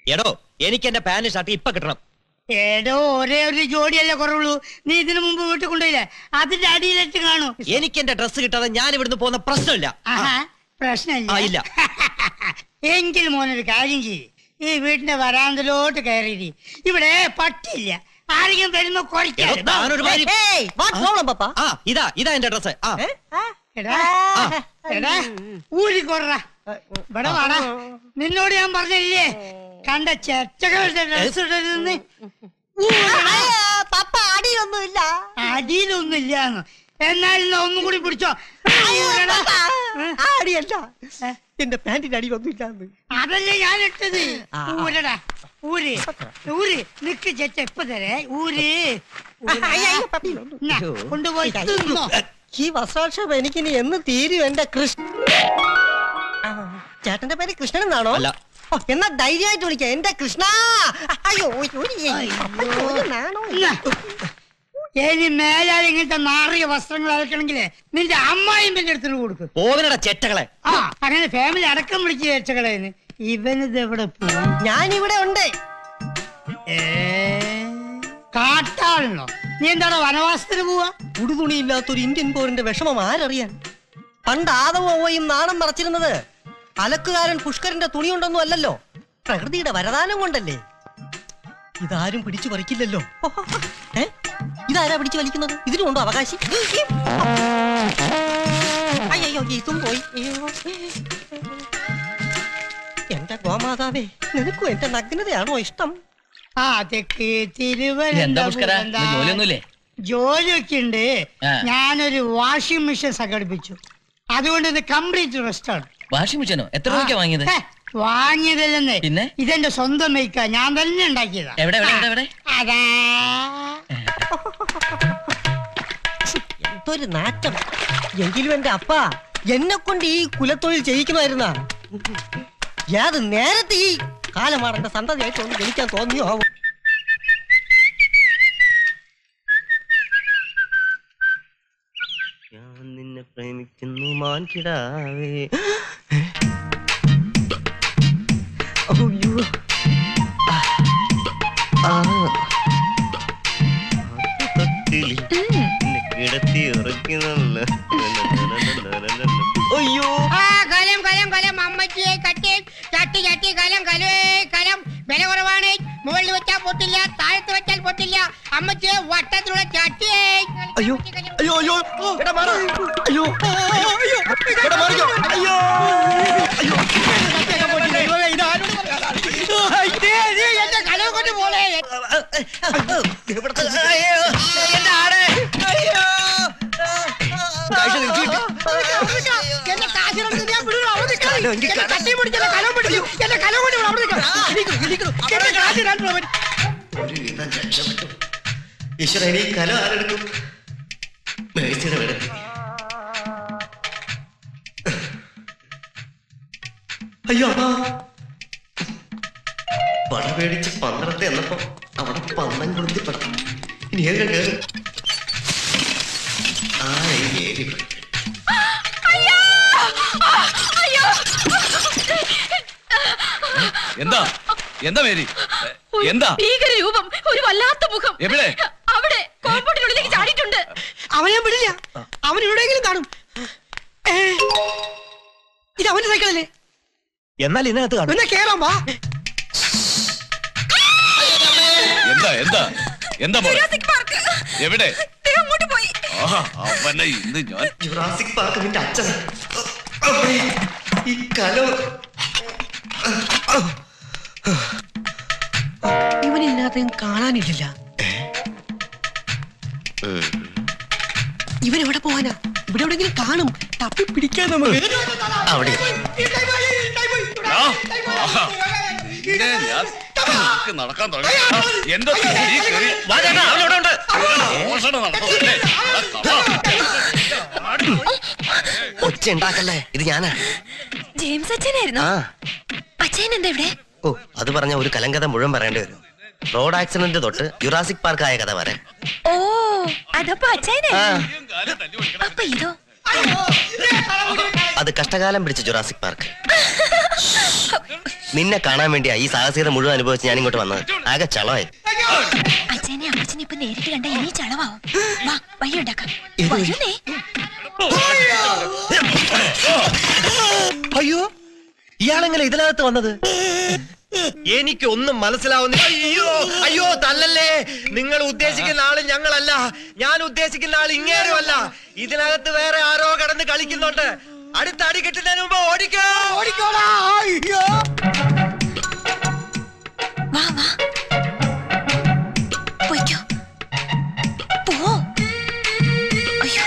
എടോ എനിക്ക് എന്റെ പാന്റ് ഷർട്ട് ഇപ്പൊ കിട്ടണം ഏടോ ഒരേ ഒരു ജോഡിയല്ലേ കുറവുള്ളൂ നീ ഇതിനു മുമ്പ് വീട്ടിൽ കൊണ്ടുപോയില്ലേ അതിന്റെ അടിയിലിട്ട് കാണൂ എനിക്ക് എന്റെ ഡ്രസ്സ് കിട്ടാതെ ഞാൻ ഇവിടുന്ന് പോകുന്ന പ്രശ്നമില്ല ആഹാ ആ, പ്രശ്നമില്ല ഇല്ല. എങ്കിൽ മോനൊരു കാര്യം ചെയ്യ് ഈ വീടിന്റെ വരാന്തലോട്ട് കയറിയിരി ഇവിടെ പട്ടില്ല ആരെങ്കിലും വരുമ്പോ എടോ, കുറയ്ക്കാതെ താനൊരു ഭാര്യ- Hey, what problem, papa? ആ ഇതാ ഇതാ എന്റെ ഡ്രസ്സ് ആ Eh? Ah. എടാ എടാ ഊരിക്കൊറ ഇവിടെ വാടാ നിന്നോട് ഞാൻ പറഞ്ഞില്ലേ കണ്ട ചെറ്റകളുടെ ഡ്രസ് ഇടരുതെന്ന് ഊരടാ. ആ, പപ്പ അടിയൊന്നുമില്ല അടിയിലൊന്നുമില്ലാന്ന് എന്നാലും എന്നാ ഒന്നും കൂടി പിടിച്ചോ ഊരടാ. ഏ? ആ അടിയല്ല ഏ? എന്റെ പാന്റിന് അടിയൊന്നുമില്ല അതല്ലേ ഞാൻ ഇട്ടത് ആ. ഊരടാ ഊര് ഊര് നിക്ക് ചെറ്റ ഇപ്പൊ തരേ ഊര് ഊരടാ. എന്നാ, കൊണ്ടുപോയി തിന്നോ ഈ വസ്ത്രാക്ഷേപം എനിക്കിനി എന്ന് തീരും എന്റെ കൃഷ്ണ ആ, ചേട്ടന്റെ പേര് കൃഷ്ണൻ എന്നാണോ അല്ല. ഓ, എന്നാ ധൈര്യമായിട്ട് വിളിക്കാം എന്റെ കൃഷ്ണ അയ്യോ ഒരു- അപ്പയ്ക്ക് ഒരു നാണോ ഇല്ല. എന്നാ. ഇനി മേലാൽ ഇങ്ങനത്തെ നാറിയ വസ്ത്രങ്ങൾ അലക്കണമെങ്കിലേ നിന്റെ അമ്മായും പിന്നെ എടുത്തിട്ട് കൊടുക്കും പോകണടാ ചെറ്റകളെ ആ അങ്ങനെ ഫാമിലി അടക്കം വിളിച്ച് വെച്ചകളേന്ന് ഇവനിത് എവിടെ പോയി ഞാനിവിടെ ഉണ്ട് ഏ കാട്ടാളോ നീ എന്താണ് വനവാസത്തിന് പോവാ ഉടുതുണിയില്ലാത്തൊരു ഇന്ത്യൻ പോരിന്റെ വിഷമം ആരറിയാൻ പണ്ട് ആദവോയും നാണം മറച്ചിരുന്നത് അലക്കുകാരൻ പുഷ്കരന്റെ തുണി കൊണ്ടൊന്നും അല്ലല്ലോ പ്രകൃതിയുടെ വരദാനം കൊണ്ടല്ലേ ഇതാരും പിടിച്ചു പറിക്കില്ലല്ലോ ഏ ഇതാരാ പിടിച്ചു വലിക്കുന്നത് ഇതിനുണ്ടോ അവകാശി അയ്യോ ഇതും പോയി അയ്യോ. എന്റെ ഗോമാതാവേ നിനക്കും എന്റെ നഗ്നതയാണോ ഇഷ്ടം ആ തെക്ക് എന്താ പുഷ്കര തിരുവനന്തപുരം ഇന്ന് ജോലിയൊന്നുമില്ലേ ജോലിയൊക്കെ ഉണ്ട് ആ. ഞാനൊരു വാഷിംഗ് മെഷീൻ സംഘടിപ്പിച്ചു അതുകൊണ്ട് ഇത് കംപ്ലീറ്റ് റെസ്റ്റ് ആണ് വാഷിംഗ് മെഷീനോ എത്ര രൂപയ്ക്കാ വാങ്ങിയത് ഹേ, വാങ്ങിയതല്ലെന്നേ പിന്നെ? ഇതെന്റെ സ്വന്തം മേക്കാ ഞാൻ തന്നെ ഉണ്ടാക്കിയതാ എവിടെ എവിടെ എവിടെ എവിടെ അതാ എന്തൊരു നാറ്റം എങ്കിലും എന്റെ അപ്പ എന്നെ കൊണ്ട് ഈ കുലത്തൊഴിൽ ചെയ്യിക്കണമായിരുന്ന യാത് നേരത്തെ ഈ കാലമാടന്റെ സന്തതിയായിട്ട് ഒന്ന് ജനിക്കാൻ തോന്നിയോ ആവോ ഞാൻ നിന്നെ പ്രേമിക്കുന്നു മാൻകിടാവേ അയ്യോ ആ. തൊട്ടിലിൽ നിന്നെ കിടത്തി ഉറക്കുന്നല്ല അയ്യോ ആ കലം കലം കലം അമ്മച്ചിയെ കട്ടി ചട്ടി ചട്ടി കലം കലേ കലം വില കുറവാണ് മുകളിൽ വെച്ചാൽ പൊട്ടില്ല താഴത്ത് വെച്ചാൽ പൊട്ടില്ല അമ്മച്ചിയെ വട്ടത്തിലുള്ള ചട്ടിയെ അയ്യോ അയ്യോ അയ്യോ എടാ മാറ് അയ്യോ അയ്യോ എടാ മാറിക്കോ അയ്യോ അയ്യോ എന്റെ കലം കൊണ്ട് പോലെ എന്റെ കാശിനടുത്ത് ഞാൻ വിടുകയാണ്. അവിടെ നിൽക്കണം. കലം, എനിക്ക് എന്റെ കലം. കട്ടിയും പിടിച്ച് എന്റെ കലം പിടിച്ചു. എന്റെ കലം കൊണ്ട് ഇവിടെ അവിടെ നിൽക്കണം. എന്റെ കാശ് രണ്ടെണ്ണം മതി. ഒരുവിധം രക്ഷപ്പെട്ടു ഈശ്വര ഇനി ഈ കല ആരെടുക്കും മേടിച്ചിട വേണം അയ്യോ അമ്മ പട പേടിച്ച് പന്ത്രണ്ട് എന്നപ്പോ അവിടെ പന്തം കൊളുത്തി പടം ഇനി ഏത് കയറും ആ ഈ ഏരി എന്താ എന്താ മേരി എന്താ ഭീകര രൂപം ഒരു വല്ലാത്ത മുഖം എവിടെ? അവിടെ കോമ്പൗണ്ടിനുള്ളിലേക്ക് ചാടിയിട്ടുണ്ട് അവനെ വിടില്ല അവൻ എവിടെയെങ്കിലും കാണും ഏ, ഇത് അവന്റെ സൈക്കിളല്ലേ എന്നാൽ ഇതിനകത്ത് കാണും പിന്നെ കേറാൻ വാ എന്താ എന്താ എന്താ മോളെ ജുറാസിക് പാർക്ക് എവിടെ ദേ അങ്ങോട്ട് പോയി ആഹാ, അവനെ ഇന്ന് ഞാൻ ജുറാസിക് പാർക്ക് നിന്റെ അച്ഛൻ ഈ കല ഇവനില്ലാതെ കാണാനില്ല ഇവൻ എവിടെ പോവാനാ ഇവിടെ എവിടെയെങ്കിലും കാണും തപ്പി പിടിക്കാൻ നമുക്ക് അവിടെ ആ, ആഹാ, നിന്നെ ഞാൻ നിനക്ക് നടക്കാൻ തുടങ്ങി ആ, എന്റെ തൊടി കയറി വാ ചേട്ടാ, അവനവിടെ ഉണ്ട്. മോഷണം നടത്തുന്നില്ലേ? എടാ, കള്ളാ. ഒച്ച ഉണ്ടാക്കല്ലേ ഇത് ഞാനാ ജെയിംസ് അച്ഛനായിരുന്നു ആ അച്ഛൻ എന്താ ഇവിടെ ഓ അത് പറഞ്ഞ ഒരു കലങ്കഥ മുഴുവൻ പറയേണ്ടി വരും റോഡ് ആക്സിഡന്റ് തൊട്ട് ജുറാസിക് പാർക്ക് ആയ കഥ വരെ ഓ അതപ്പോ അച്ഛനായിരുന്നു കാല് തല്ലി പിടിക്കണം. അപ്പൊ ഇതോ അത് കഷ്ടകാലം പിടിച്ച ജുറാസിക് പാർക്ക് നിന്നെ കാണാൻ വേണ്ടിയാ ഈ സാഹസികത മുഴുവൻ അനുഭവിച്ച് ഞാൻ ഇങ്ങോട്ട് വന്നത് ആകെ ചളമായി അച്ഛനെ അമ്മച്ചനെ ഇപ്പൊ നേരിട്ട് കണ്ട ഇനി ചളവാവും വാ വഴി ഉണ്ടാക്കാം വരൂന്നേ അയ്യോ ഇയാളെങ്ങനെ ഇതിനകത്ത് വന്നത് എനിക്ക് ഒന്നും മനസ്സിലാവുന്നില്ല അയ്യോ അയ്യോ തല്ലല്ലേ നിങ്ങൾ ഉദ്ദേശിക്കുന്ന ആള് ഞങ്ങളല്ല ഞാൻ ഉദ്ദേശിക്കുന്ന ആൾ ഇങ്ങേരുമല്ല ഇതിനകത്ത് വേറെ ആരോ കടന്ന് കളിക്കുന്നുണ്ട് അടുത്ത അടി കിട്ടുന്നതിന് മുമ്പ് ഓടിക്കോ ഓടിക്കോടാ അയ്യോ വാ വാ പോയിക്കോ പോ അയ്യോ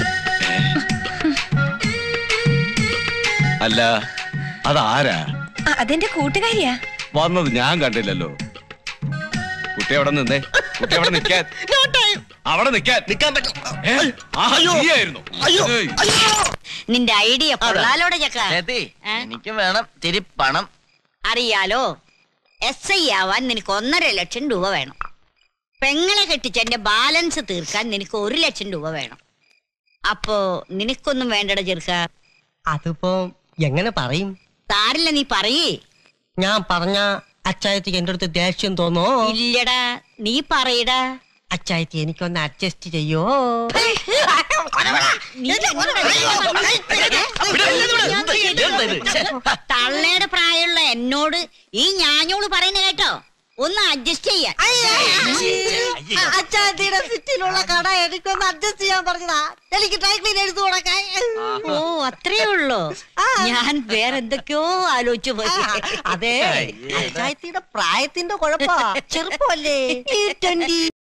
അല്ല അതാരാ അ- അതെന്റെ കൂട്ടുകാരിയാ വന്നത് ഞാൻ കണ്ടില്ലല്ലോ കുട്ടി അവിടെ നിന്നേ കുട്ടി അവിടെ നിൽക്കാൻ അവിടെ നിൽക്കാൻ നിക്കാൻ പറ്റും ഏ? ആഹാ, നീയായിരുന്നു. ഏയ്. നിന്റെ ഐഡിയ പൊള്ളാലോടെ ചക്ക ചേത്തി ഏ? എനിക്ക് വേണം തിരി പണം അറിയാലോ എസ് ഐ ആവാൻ നിനക്ക് ഒന്നര ലക്ഷം രൂപ വേണം പെങ്ങളെ കെട്ടിച്ചെന്റെ ബാലൻസ് തീർക്കാൻ നിനക്ക് ഒരു ലക്ഷം രൂപ വേണം അപ്പോ നിനക്കൊന്നും വേണ്ടട ചെറുക്ക അതിപ്പോ എങ്ങനെ പറയും താരില്ല നീ പറയേ ഞാൻ പറഞ്ഞ അച്ചായത്തിക്ക് എന്റെ അടുത്ത് ദേഷ്യം തോന്നോ ഇല്ലടാ നീ പറയടാ അച്ചായത്തി എനിക്കൊന്ന് അഡ്ജസ്റ്റ് ചെയ്യോ നീ എന്നോടാ എന്താ ഇത്? ശ്ശെ. തള്ളയുടെ പ്രായമുള്ള എന്നോട് ഈ ഞാഞ്ഞോള് പറയുന്ന കേട്ടോ ഒന്ന് അഡ്ജസ്റ്റ് ചെയ്യാൻ അച്ചായത്തിയുടെ സിറ്റിയിലുള്ള കട എനിക്കൊന്ന് അഡ്ജസ്റ്റ് ചെയ്യാൻ പറഞ്ഞതാ എനിക്ക് ഡ്രൈ ക്ലീൻ എടുത്തു കൊടുക്കാൻ ഓ അത്രേ ഉള്ളൂ ഞാൻ വേറെന്തൊക്കെയോ ആലോചിച്ചു പോയി അതെ അച്ചായത്തിയുടെ പ്രായത്തിന്റെ കുഴപ്പാ ചെറുപ്പമല്ലേ ഈ 20